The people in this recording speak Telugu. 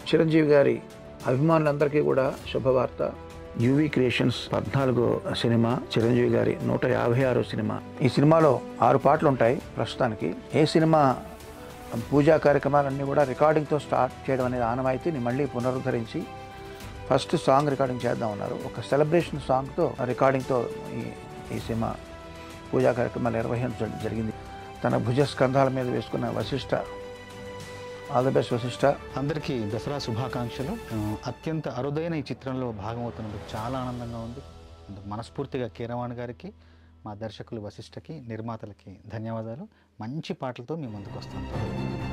చిరంజీవి గారి అభిమానులందరికీ కూడా శుభవార్త యువి క్రియేషన్స్ పద్నాలుగో సినిమా చిరంజీవి గారి నూట యాభై ఆరో సినిమా ఈ సినిమాలో ఆరు పాటలు ఉంటాయి ప్రస్తుతానికి ఏ సినిమా పూజా కార్యక్రమాలన్నీ కూడా రికార్డింగ్తో స్టార్ట్ చేయడం అనేది ఆనవాయితీని మళ్ళీ పునరుద్ధరించి ఫస్ట్ సాంగ్ రికార్డింగ్ చేద్దాం ఉన్నారు ఒక సెలబ్రేషన్ సాంగ్తో రికార్డింగ్తో ఈ ఈ సినిమా పూజా కార్యక్రమాలు నిర్వహించడం జరిగింది తన భుజ స్కంధాల మీద వేసుకున్న Vashishta all the best Vashishta అందరికీ దసరా శుభాకాంక్షలు ఆ, అత్యంత అరుదైన ఈ చిత్రంలో భాగమవుతున్నందుకు చాలా ఆనందంగా ఉంది అందుకు మనస్ఫూర్తిగా కీరవాణి గారికి మా దర్శకులు వశిష్ఠకి నిర్మాతలకి ధన్యవాదాలు మంచి పాటలతో మీ ముందుకు వస్తాం